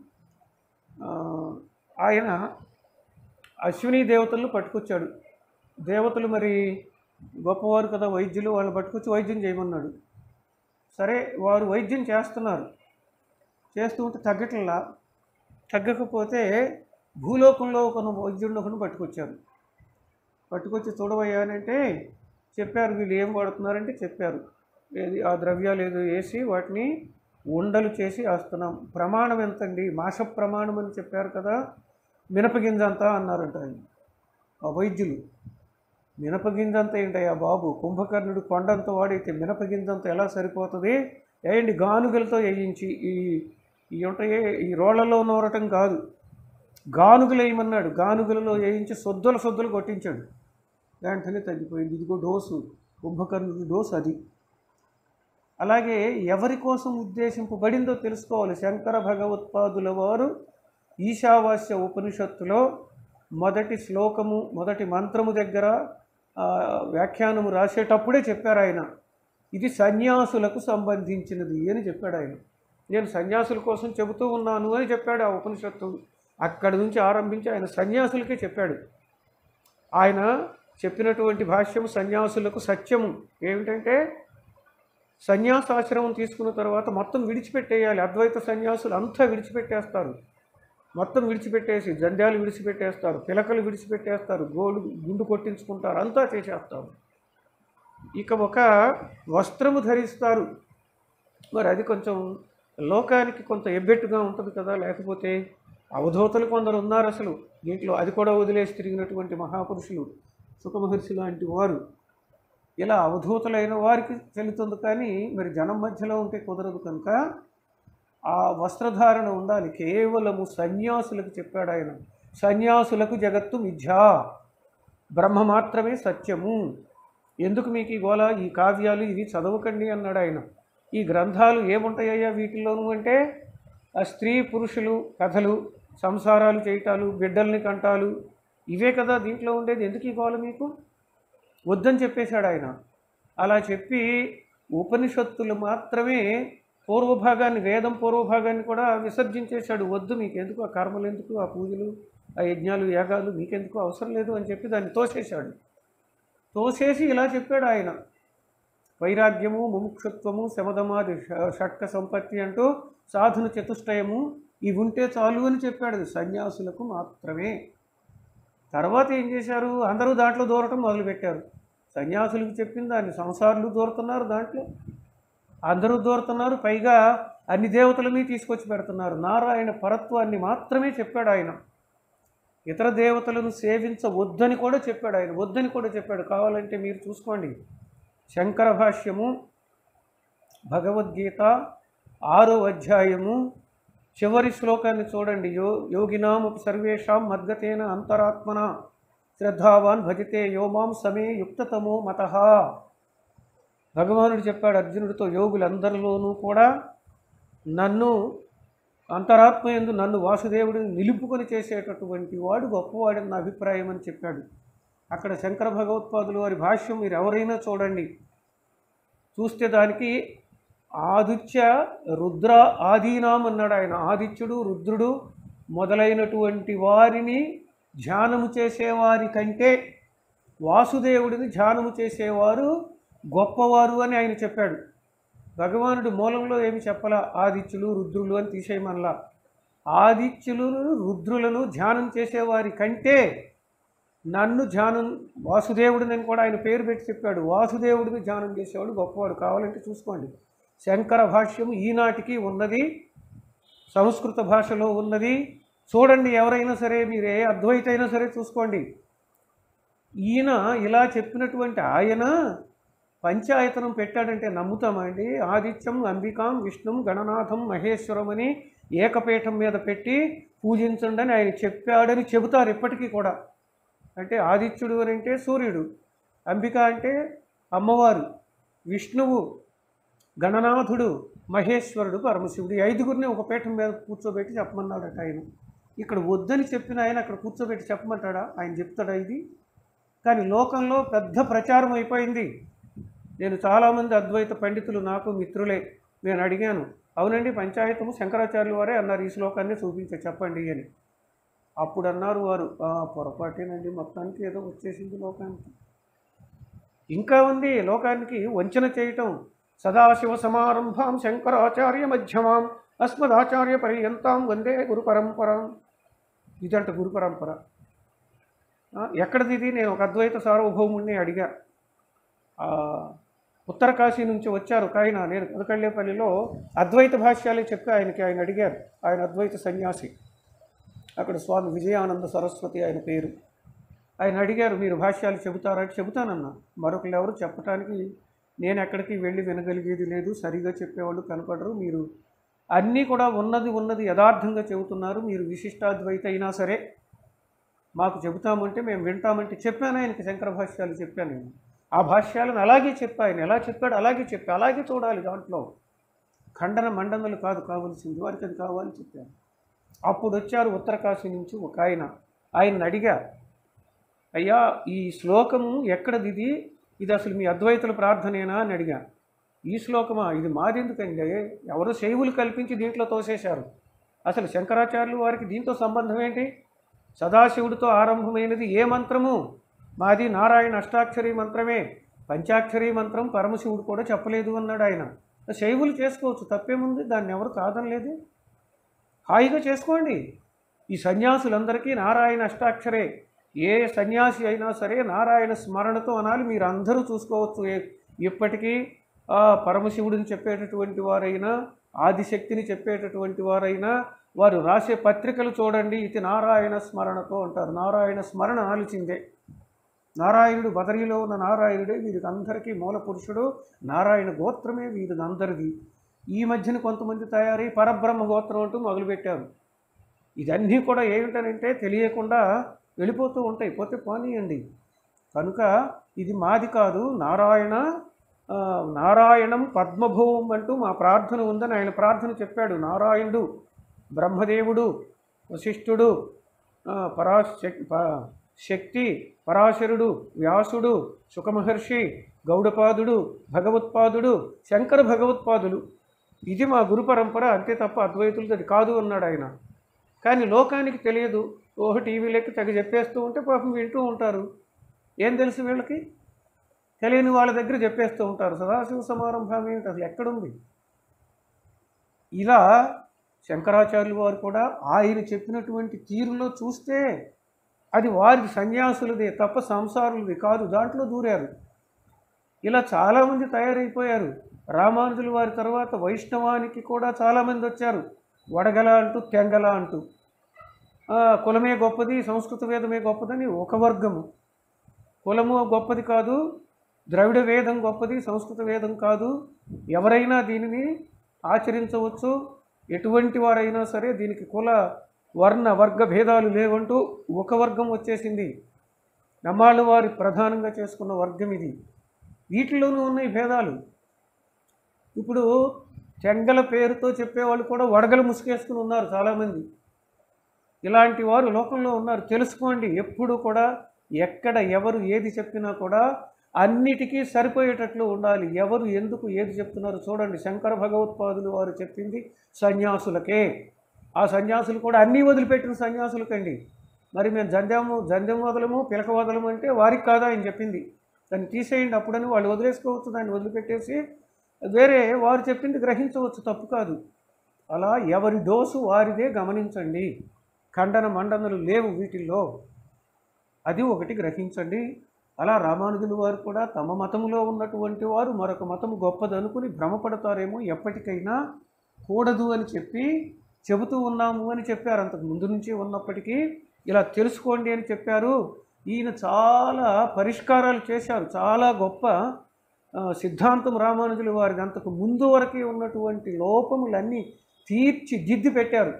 ఆ, ఆయన అశ్విని దేవతలను పట్టుకొచ్చాడు దేవతలు మరి గొప్పవారు కదా వైద్యులు వాళ్ళని పట్టుకొచ్చి వైద్యం చేయమన్నాడు సరే వారు వైద్యం చేస్తున్నారు చేస్తూ ఉంటే తగ్గట్లా తగ్గకపోతే భూలోకంలో ఒక వైద్యుడిని ఒకను పట్టుకొచ్చారు పట్టుకొచ్చి చూడవయ్యానంటే చెప్పారు వీళ్ళు ఏం వాడుతున్నారంటే చెప్పారు ఏది ఆ ద్రవ్యాలు ఏదో వేసి వాటిని ఉండలు చేసి వేస్తున్నాం ప్రమాణం ఎంతండి మాస ప్రమాణం అని చెప్పారు కదా మినపగింజంతా అన్నారంట ఆయన ఆ వైద్యులు మినపగింజంత ఏంటయ్యా బాబు కుంభకర్ణుడు కొండంత వాడైతే మినపగింజంత ఎలా సరిపోతుంది వేయండి గానుగలతో వేయించి ఈ ఈ ఉంటాయి ఈ రోళ్లలో నూరటం కాదు గానుగలు వేయమన్నాడు గానుగలలో వేయించి సొద్దుల సొద్దులు కొట్టించాడు వెంటనే తగ్గిపోయింది ఇదిగో డోసు కుంభకర్ణుడి డోసు అది అలాగే ఎవరి కోసం ఉద్దేశింపబడిందో తెలుసుకోవాలి శంకర భగవత్పాదుల వారు ఈశావాస్య ఉపనిషత్తులో మొదటి శ్లోకము మొదటి మంత్రము దగ్గర ఆ, వ్యాఖ్యానము రాసేటప్పుడే చెప్పారు ఆయన ఇది సన్యాసులకు సంబంధించినది అని చెప్పాడు ఆయన నేను సన్యాసుల కోసం చెబుతూ ఉన్నాను అని చెప్పాడు ఆ ఉపనిషత్తు అక్కడి నుంచి ఆరంభించి ఆయన సన్యాసులకే చెప్పాడు ఆయన చెప్పినటువంటి భాష్యం సన్యాసులకు సత్యము ఏమిటంటే సన్యాసాశ్రమం తీసుకున్న తర్వాత మొత్తం విడిచిపెట్టేయాలి అద్వైత సన్యాసులు అంతా విడిచిపెట్టేస్తారు మొత్తం విడిచిపెట్టేసి జంధ్యాలు విడిచిపెట్టేస్తారు పిలకలు విడిచిపెట్టేస్తారు గోడు గుండు కొట్టించుకుంటారు అంతా చేసేస్తారు ఇక ఒక వస్త్రము ధరిస్తారు మరి అది కొంచెం లోకానికి కొంత ఎబ్బెట్టుగా ఉంటుంది కదా లేకపోతే అవధూతలు కొందరు ఉన్నారు అసలు దీంట్లో అది కూడా వదిలేసి తిరిగినటువంటి మహాపురుషులు సుఖమహర్షి లాంటి వారు ఇలా అవధూతలైన వారికి చెల్లుతుంది కానీ మరి జనం మధ్యలో ఉంటే కుదరదు కనుక ఆ వస్త్రధారణ ఉండాలి కేవలము సన్యాసులకు చెప్పాడు ఆయన సన్యాసులకు జగత్తు మిథ్యా బ్రహ్మ మాత్రమే సత్యము ఎందుకు మీకు ఈ గోల ఈ కావ్యాలు ఇవి చదవకండి అన్నాడు ఆయన ఈ గ్రంథాలు ఏముంటాయ్యా వీటిల్లోనూ అంటే ఆ స్త్రీ పురుషులు కథలు సంసారాలు చేయటాలు బిడ్డల్ని కంటాలు ఇవే కదా దీంట్లో ఉండేది ఎందుకు ఈ గోల మీకు వద్దని చెప్పేశాడు ఆయన అలా చెప్పి ఉపనిషత్తులు మాత్రమే పూర్వభాగాన్ని వేదం పూర్వభాగాన్ని కూడా విసర్జించేశాడు వద్దు మీకు ఎందుకు ఆ కర్మలు ఎందుకు ఆ పూజలు ఆ యజ్ఞాలు యాగాలు మీకెందుకు అవసరం లేదు అని చెప్పి దాన్ని తోసేశాడు తోసేసి ఇలా చెప్పాడు ఆయన వైరాగ్యము ముముక్షత్వము శమధమాది ష- షట్క సంపత్తి అంటూ సాధన చతుష్టయము ఇవి ఉంటే చాలు అని చెప్పాడు సన్యాసులకు మాత్రమే తర్వాత ఏం చేశారు అందరూ దాంట్లో దూరటం మొదలుపెట్టారు సన్యాసులకు చెప్పిన దాన్ని సంసారులు దూరుతున్నారు దాంట్లో అందరూ దూరుతున్నారు పైగా అన్ని దేవతలని తీసుకొచ్చి పెడుతున్నారు నారాయణ పరత్వాన్ని మాత్రమే చెప్పాడు ఆయన ఇతర దేవతలను సేవించవద్దని కూడా చెప్పాడు ఆయన వద్దని కూడా చెప్పాడు కావాలంటే మీరు చూసుకోండి శంకర భాష్యము భగవద్గీత ఆరో అధ్యాయము చివరి శ్లోకాన్ని చూడండి యో యోగినాం సర్వేషాం మద్గతేన అంతరాత్మన శ్రద్ధావాన్ భజతే యోమాం సమే యుక్తతమో మత భగవానుడు చెప్పాడు అర్జునుడితో యోగులందరిలోనూ కూడా నన్ను అంతరాత్మ ఎందు నన్ను వాసుదేవుడిని నిలుపుకొని చేసేటటువంటి వాడు గొప్పవాడని నా అభిప్రాయం అని చెప్పాడు అక్కడ శంకర భగవత్పాదులు వారి భాష్యం మీరు ఎవరైనా చూడండి చూస్తే దానికి ఆదిత్య రుద్ర ఆదీనాం అన్నాడు ఆయన ఆదిత్యుడు రుద్రుడు మొదలైనటువంటి వారిని ధ్యానము చేసేవారి కంటే వాసుదేవుడిని ధ్యానము చేసేవారు గొప్పవారు అని ఆయన చెప్పాడు భగవానుడు మూలంలో ఏమి చెప్పలా ఆదిత్యులు రుద్రులు అని తీసేయమనలా ఆదిత్యులు రుద్రులను ధ్యానం చేసేవారి కంటే నన్ను ధ్యానం వాసుదేవుడిని అని కూడా ఆయన పేరు పెట్టి చెప్పాడు వాసుదేవుడిని ధ్యానం చేసేవాడు గొప్పవాడు కావాలంటే చూసుకోండి శంకర భాష్యం ఈనాటికి ఉన్నది సంస్కృత భాషలో ఉన్నది చూడండి ఎవరైనా సరే మీరు ఏ అద్వైత అయినా సరే చూసుకోండి ఈయన ఇలా చెప్పినటువంటి ఆయన పంచాయతనం పెట్టాడంటే నమ్ముతామా అండి ఆదిత్యం అంబికాం విష్ణుం గణనాథం మహేశ్వరం అని ఏకపీఠం మీద పెట్టి పూజించండి అని ఆయన చెప్పాడని చెబుతారు ఇప్పటికీ కూడా అంటే ఆదిత్యుడు అని అంటే సూర్యుడు అంబిక అంటే అమ్మవారు విష్ణువు గణనాథుడు మహేశ్వరుడు పరమశివుడు ఈ ఐదుగురిని ఒక పీఠం మీద కూర్చోబెట్టి చెప్పమన్నాడట ఆయన ఇక్కడ వద్దని చెప్పిన ఆయన అక్కడ కూర్చోబెట్టి చెప్పమంటాడా ఆయన చెప్తాడా ఇది కానీ లోకంలో పెద్ద ప్రచారం అయిపోయింది నేను చాలామంది అద్వైత పండితులు నాకు మిత్రులే నేను అడిగాను అవునండి పంచాయతము శంకరాచార్యులు వారే అన్నారు ఈ శ్లోకాన్ని చూపించే చెప్పండి అని అప్పుడు అన్నారు వారు "ఆ, పొరపాటేనండి మొత్తానికి ఏదో వచ్చేసింది లోకానికి ఇంకా ఉంది లోకానికి వంచన చేయటం సదాశివ సమారంభాం శంకరాచార్య మధ్యమాం అస్మదాచార్య పర్యంతాం వందే గురు పరంపరాం ఇదంట గురు పరంపర ఆ, ఎక్కడిది ఇది నేను ఒక అద్వైత సార్వభౌముడిని అడిగా ఆ, ఉత్తర కాశీ నుంచి వచ్చారు ఒక ఆయన నేను కదకళ్ళేపల్లిలో అద్వైత భాష్యాలే చెప్పి ఆయనకి ఆయన అడిగారు ఆయన అద్వైత సన్యాసి అక్కడ స్వామి విజయానంద సరస్వతి ఆయన పేరు ఆయన అడిగారు మీరు భాష్యాలు చెబుతారా అంటే చెబుతానన్నా మరొకరు ఎవరు చెప్పటానికి నేను ఎక్కడికి వెళ్ళి వినగలిగేది లేదు సరిగా చెప్పేవాళ్ళు కనపడరు మీరు అన్నీ కూడా ఉన్నది ఉన్నది యథార్థంగా చెబుతున్నారు మీరు విశిష్టాద్వైత అయినా సరే మాకు చెబుతామంటే మేము వింటామంటే చెప్పాను ఆయనకి శంకర భాష్యాలు చెప్పాను నేను ఆ భాష్యాలను అలాగే చెప్పి ఆయన ఎలా చెప్పాడు అలాగే చెప్పి అలాగే చూడాలి దాంట్లో ఖండన మండనలు కాదు కావాల్సింది వారికి అది కావాలని చెప్పాను అప్పుడు వచ్చారు ఉత్తరకాశీ నుంచి ఒక ఆయన ఆయన అడిగా అయ్యా ఈ శ్లోకము ఎక్కడది ఇది ఇది అసలు మీ అద్వైతుల ప్రార్థనేనా అని అడిగా ఈ శ్లోకమా ఇది మాదెందుకండి ఎవరు శైవులు కల్పించి దీంట్లో తోసేశారు అసలు శంకరాచార్యులు వారికి దీంతో సంబంధం ఏంటి సదాశివుడితో ఆరంభమైనది ఏ మంత్రము మాది నారాయణ అష్టాక్షరి మంత్రమే పంచాక్షరి మంత్రం పరమశివుడు కూడా చెప్పలేదు అన్నాడు ఆయన శైవులు చేసుకోవచ్చు తప్పేముంది దాన్ని ఎవరు కాదనలేదు హాయిగా చేసుకోండి ఈ సన్యాసులందరికీ నారాయణ అష్టాక్షరే ఏ సన్యాసి అయినా సరే నారాయణ స్మరణతో అనాలి మీరు అందరూ చూసుకోవచ్చు ఏ- ఇప్పటికీ ఆ పరమశివుడిని చెప్పేటటువంటి వారైనా ఆదిశక్తిని చెప్పేటటువంటి వారైనా వారు రాసే పత్రికలు చూడండి ఇది నారాయణ స్మరణతో అంటారు నారాయణ స్మరణ ఆలోచిందే నారాయణుడు బదరిలో ఉన్న నారాయణుడే వీరికి అందరికీ మూల పురుషుడు నారాయణ గోత్రమే వీరిది అందరిది ఈ మధ్యన కొంతమంది తయారై పరబ్రహ్మ గోత్రం అంటూ మొదలుపెట్టారు ఇదన్నీ కూడా ఏమిటనంటే తెలియకుండా వెళ్ళిపోతూ ఉంటాయి పోతే పోనీయండి కనుక ఇది మాది కాదు నారాయణ ఆ, నారాయణం పద్మభూవం అంటూ మా ప్రార్థన ఉందని ఆయన ప్రార్థన చెప్పాడు నారాయణుడు బ్రహ్మదేవుడు వశిష్ఠుడు ఆ, పరాశక్ ప- శక్తి పరాశరుడు వ్యాసుడు సుఖమహర్షి గౌడపాదుడు భగవత్పాదుడు శంకర భగవత్పాదులు ఇది మా గురు పరంపర అంతే తప్ప అద్వైతులది అది కాదు అన్నాడు ఆయన కానీ లోకానికి తెలియదు ఓహో టీవీలకి తెగ చెప్పేస్తూ ఉంటే పాపం వింటూ ఉంటారు ఏం తెలుసు వీళ్ళకి తెలియని వాళ్ళ దగ్గర చెప్పేస్తూ ఉంటారు సదాశివ సమారంభం ఏమిటి అసలు ఎక్కడుంది ఇలా శంకరాచార్యులు వారు కూడా ఆయన చెప్పినటువంటి తీరులో చూస్తే అది వారికి సన్యాసులదే తప్ప సంసారులది కాదు దాంట్లో దూరారు ఇలా చాలామంది తయారైపోయారు రామానుజుల వారి తర్వాత వైష్ణవానికి కూడా చాలామంది వచ్చారు వడగల అంటూ తెంగల అంటూ ఆ, కులమే గొప్పది సంస్కృత వేదమే గొప్పదని ఒక వర్గము కులము గొప్పది కాదు ద్రవిడ వేదం గొప్పది సంస్కృత వేదం కాదు ఎవరైనా దీనిని ఆచరించవచ్చు ఎటువంటి వారైనా సరే దీనికి కుల వర్ణ వర్గ భేదాలు లేవంటూ ఒక వర్గం వచ్చేసింది నమ్మాళ్ళు వారి ప్రధానంగా చేసుకున్న వర్గం ఇది వీటిలోనూ ఉన్నాయి భేదాలు ఇప్పుడు చెంగల పేరుతో చెప్పేవాళ్ళు కూడా వడగలు ముసుగేసుకుని ఉన్నారు చాలామంది ఇలాంటి వారు లోకంలో ఉన్నారు తెలుసుకోండి ఎప్పుడు కూడా ఎక్కడ ఎవరు ఏది చెప్పినా కూడా అన్నిటికీ సరిపోయేటట్లు ఉండాలి ఎవరు ఎందుకు ఏది చెప్తున్నారు చూడండి శంకర భగవత్పాదులు వారు చెప్పింది సన్యాసులకే ఆ సన్యాసులు కూడా అన్నీ వదిలిపెట్టిన సన్యాసులకండి మరి మేము జంధ్యాము జంధ్యం వదలము పిలక వదలము అంటే వారికి కాదా ఆయన చెప్పింది దాన్ని తీసేయండి అప్పుడని వాళ్ళు వదిలేసుకోవచ్చు దాన్ని వదిలిపెట్టేసి వేరే వారు చెప్పింది గ్రహించవచ్చు తప్పు కాదు అలా ఎవరి డోసు వారిదే గమనించండి ఖండన మండనలు లేవు వీటిల్లో అది ఒకటి గ్రహించండి అలా రామానుజుల వారు కూడా తమ మతములో ఉన్నటువంటి వారు మరొక మతము గొప్పదనుకుని భ్రమపడతారేమో ఎప్పటికైనా కూడదు అని చెప్పి చెబుతూ ఉన్నాము అని చెప్పారు అంతకు ముందు నుంచి ఉన్నప్పటికీ ఇలా తెలుసుకోండి అని చెప్పారు ఈయన చాలా పరిష్కారాలు చేశారు చాలా గొప్ప ఆ, సిద్ధాంతం రామానుజుల వారిది అంతకు ముందు వరకే ఉన్నటువంటి లోపములన్నీ తీర్చిదిద్ది పెట్టారు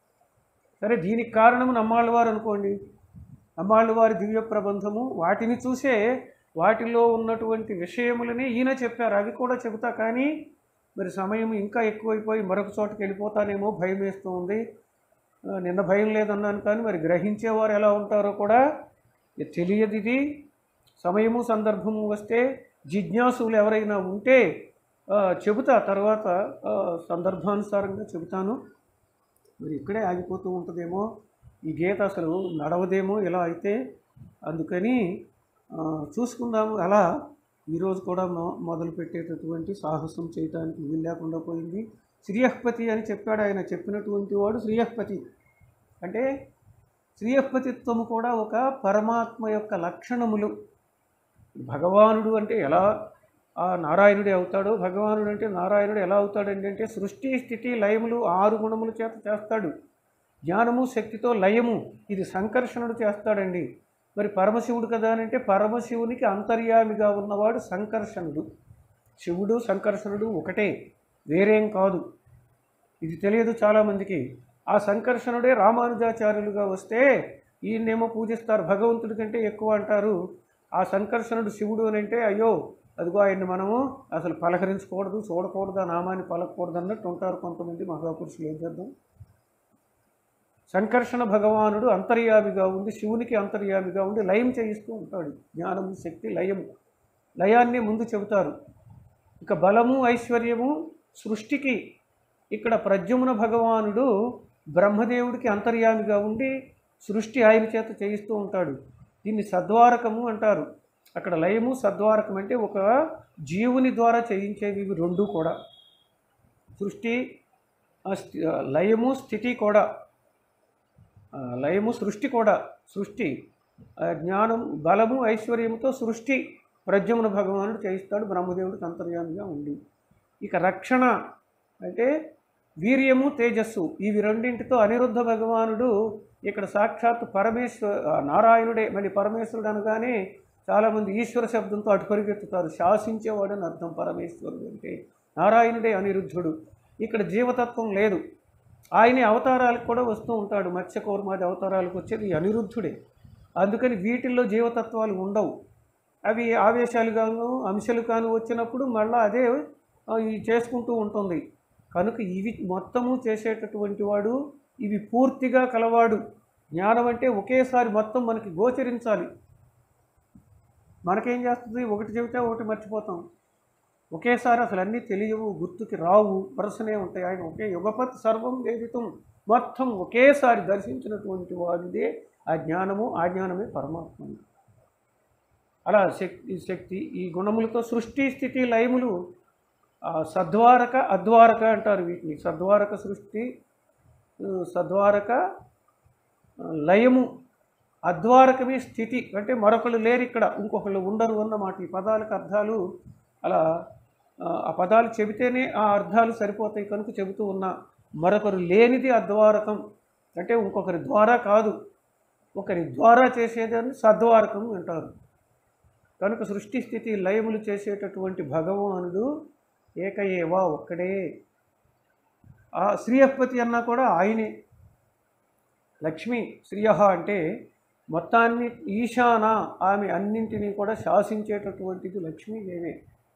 సరే దీనికి కారణం నమ్మాళ్ళ వారు అనుకోండి నమ్మాళ్ళ వారి దివ్య ప్రబంధము వాటిని చూసే వాటిలో ఉన్నటువంటి విషయములని ఈయన చెప్పారు అవి కూడా చెబుతా కానీ మరి సమయం ఇంకా ఎక్కువైపోయి మరొక చోటకి వెళ్ళిపోతానేమో భయం వేస్తూ ఉంది ఆ, నిన్న భయం లేదన్నాను కానీ మరి గ్రహించేవారు ఎలా ఉంటారో కూడా తెలియదు ఇది సమయము సందర్భము వస్తే జిజ్ఞాసులు ఎవరైనా ఉంటే ఆ, చెబుతా తర్వాత ఆ, సందర్భానుసారంగా చెబుతాను మరి ఇక్కడే ఆగిపోతూ ఉంటుందేమో ఈ గీత అసలు నడవదేమో ఇలా అయితే అందుకని ఆ, చూసుకుందాము అలా ఈరోజు కూడా మొ మొదలు పెట్టేటటువంటి సాహసం చేయటానికి వీలు లేకుండా పోయింది శ్రీయహ్పతి అని చెప్పాడు ఆయన చెప్పినటువంటి వాడు శ్రీయహ్పతి అంటే శ్రీయహ్పతిత్వము కూడా ఒక పరమాత్మ యొక్క లక్షణములు భగవానుడు అంటే ఎలా ఆ నారాయణుడే అవుతాడో భగవానుడు అంటే నారాయణుడు ఎలా అవుతాడండి అంటే సృష్టి స్థితి లయములు ఆరు గుణముల చేత చేస్తాడు జ్ఞానము శక్తితో లయము ఇది సంకర్షణుడు చేస్తాడండి మరి పరమశివుడు కదా అని అంటే పరమశివునికి అంతర్యామిగా ఉన్నవాడు సంకర్షణుడు శివుడు సంకర్షణుడు ఒకటే వేరేం కాదు ఇది తెలియదు చాలామందికి ఆ సంకర్షణుడే రామానుజాచార్యులుగా వస్తే ఈయన్నేమో పూజిస్తారు భగవంతుడి కంటే ఎక్కువ అంటారు ఆ సంకర్షణుడు శివుడు అని అంటే అయ్యో అదిగో ఆయన్ని మనము అసలు పలకరించకూడదు చూడకూడదు ఆ నామాన్ని పలకకూడదు అన్నట్టు ఉంటారు కొంతమంది మహాపురుషులు ఏం చేద్దాం సంకర్షణ భగవానుడు అంతర్యామిగా ఉండి శివునికి అంతర్యామిగా ఉండి లయం చేయిస్తూ ఉంటాడు జ్ఞానము శక్తి లయము లయాన్ని ముందు చెబుతారు ఇక బలము ఐశ్వర్యము సృష్టికి ఇక్కడ ప్రద్యుమ్న భగవానుడు బ్రహ్మదేవుడికి అంతర్యామిగా ఉండి సృష్టి ఆయన చేత చేయిస్తూ ఉంటాడు దీన్ని సద్వారకము అంటారు అక్కడ లయము సద్వారకం అంటే ఒక జీవుని ద్వారా చేయించేవి ఇవి రెండు కూడా సృష్టి ఆ స్థి- ఆ లయము స్థితి కూడా ఆ, లయము సృష్టి కూడా సృష్టి ఆ, జ్ఞానం బలము ఐశ్వర్యముతో సృష్టి ప్రద్యుమ్న భగవానుడు చేయిస్తాడు బ్రహ్మదేవుడికి అంతర్యామిగా ఉండి ఇక రక్షణ అంటే వీర్యము తేజస్సు ఇవి రెండింటితో అనిరుద్ధ భగవానుడు ఇక్కడ సాక్షాత్ పరమేశ్వర ఆ, నారాయణుడే మళ్ళీ పరమేశ్వరుడు అనగానే చాలామంది ఈశ్వర శబ్దంతో అటు పరిగెత్తుతారు శాసించేవాడు అని అర్థం పరమేశ్వరుడు అంటే నారాయణుడే అనిరుద్ధుడు ఇక్కడ జీవతత్వం లేదు ఆయనే అవతారాలకు కూడా వస్తూ ఉంటాడు మత్స్యకౌర్మాది అవతారాలకు వచ్చేది ఈ అనిరుద్ధుడే అందుకని వీటిల్లో జీవతత్వాలు ఉండవు అవి ఆవేశాలు గాను అంశాలు కాను వచ్చినప్పుడు మళ్ళీ అదే ఆ, ఈ చేసుకుంటూ ఉంటుంది కనుక ఇవి మొత్తము చేసేటటువంటి వాడు ఇవి పూర్తిగా కలవాడు జ్ఞానం అంటే ఒకేసారి మొత్తం మనకి గోచరించాలి మనకేం చేస్తుంది ఒకటి చెబితే ఒకటి మర్చిపోతాం ఒకేసారి అసలు అన్నీ తెలియవు గుర్తుకి రావు వరుసనే ఉంటాయి ఆయన ఒకే యుగపత్ సర్వం వేదితం మొత్తం ఒకేసారి దర్శించినటువంటి వాడిదే ఆ జ్ఞానము ఆ జ్ఞానమే పరమాత్మ అలా శక్తి శక్తి ఈ గుణములతో సృష్టి స్థితి లయములు ఆ, సద్వారక అద్వారక అంటారు వీటిని సద్వారక సృష్టి ఆ, సద్వారక ఆ, లయము అద్వారకమే స్థితి అంటే మరొకళ్ళు లేరు ఇక్కడ ఇంకొకళ్ళు ఉండరు అన్నమాట ఈ పదాలకు అర్థాలు అలా ఆ, ఆ పదాలు చెబితేనే ఆ అర్థాలు సరిపోతాయి కనుక చెబుతూ ఉన్నా మరొకరు లేనిది అద్వారకం అంటే ఇంకొకరి ద్వారా కాదు ఒకరి ద్వారా చేసేదాన్ని సద్వారకం అంటారు కనుక సృష్టి స్థితి లయములు చేసేటటువంటి భగవానుడు ఏకయేవా ఒక్కడే ఆ శ్రీయపతి అన్నా కూడా ఆయనే లక్ష్మి శ్రియ అంటే మొత్తాన్ని ఈశాన ఆమె అన్నింటినీ కూడా శాసించేటటువంటిది లక్ష్మీదేవే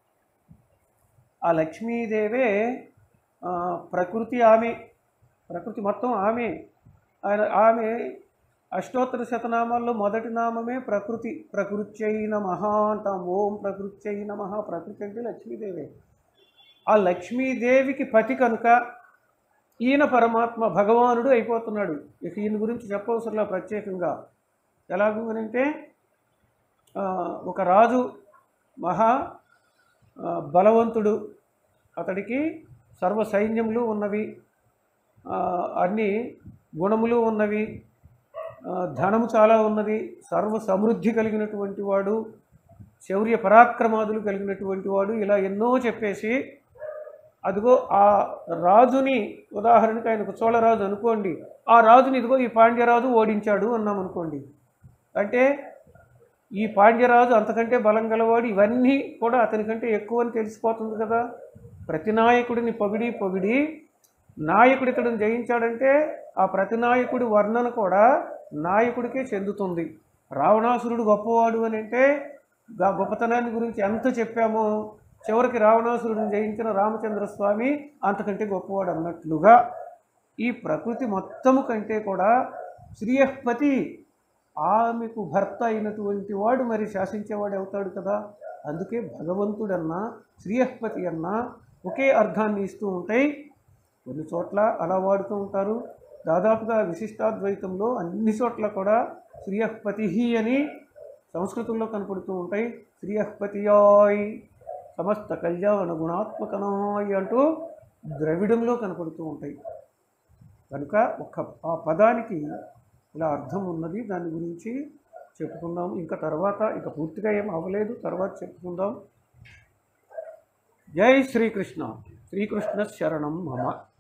ఆ లక్ష్మీదేవే ఆ, ప్రకృతి ఆమె ప్రకృతి మొత్తం ఆమె ఆయన ఆమె అష్టోత్తర శతనామాల్లో మొదటి నామమే ప్రకృతి ప్రకృత్యై నమః అంటాం ఓం ప్రకృత్యై నమః ప్రకృతి అంటే లక్ష్మీదేవే ఆ లక్ష్మీదేవికి పతి కనుక ఈయన పరమాత్మ భగవానుడు అయిపోతున్నాడు ఇక ఈయన గురించి చెప్పవసరంలా ప్రత్యేకంగా ఎలాగంటే ఒక రాజు మహా ఆ, బలవంతుడు అతడికి సర్వ సైన్యములు ఉన్నవి ఆ, అన్ని గుణములు ఉన్నవి ఆ, ధనము చాలా ఉన్నది సర్వ సమృద్ధి కలిగినటువంటి వాడు శౌర్య పరాక్రమాదులు కలిగినటువంటి వాడు ఇలా ఎన్నో చెప్పేసి అదిగో ఆ రాజుని ఉదాహరణకి ఆయనకు చోళరాజు అనుకోండి ఆ రాజుని ఇదిగో ఈ పాండ్యరాజు ఓడించాడు అన్నాం అనుకోండి అంటే ఈ పాండ్యరాజు అంతకంటే బలం గలవాడు ఇవన్నీ కూడా అతనికంటే ఎక్కువ అని తెలిసిపోతుంది కదా ప్రతి నాయకుడిని పొగిడి పొగిడి నాయకుడు ఇతడిని జయించాడంటే ఆ ప్రతి నాయకుడి వర్ణన కూడా నాయకుడికే చెందుతుంది రావణాసురుడు గొప్పవాడు అని అంటే ఆ గొప్పతనాన్ని గురించి ఎంత చెప్పామో చివరికి రావణాసురుడిని జయించిన రామచంద్ర స్వామి అంతకంటే గొప్పవాడు అన్నట్లుగా ఈ ప్రకృతి మొత్తము కంటే కూడా శ్రీయపతి ఆమెకు భర్త అయినటువంటి వాడు మరి శాసించేవాడు అవుతాడు కదా అందుకే భగవంతుడన్నా శ్రీయపతి అన్నా ఒకే అర్థాన్ని ఇస్తూ ఉంటాయి కొన్ని చోట్ల అలా వాడుతూ ఉంటారు దాదాపుగా విశిష్టాద్వైతంలో అన్ని చోట్ల కూడా శ్రీయపతి అని సంస్కృతంలో కనపడుతూ ఉంటాయి శ్రీయపతియాయ్ సమస్త కళ్యాణ గుణాత్మకనాయ్ అంటూ ద్రవిడంలో కనపడుతూ ఉంటాయి కనుక ఒక ఆ పదానికి ఇలా అర్థం ఉన్నది దాని గురించి చెప్పుకుందాం ఇంకా తర్వాత ఇక పూర్తిగా ఏం అవ్వలేదు తర్వాత చెప్పుకుందాం జై శ్రీకృష్ణ శ్రీకృష్ణ శరణం మమ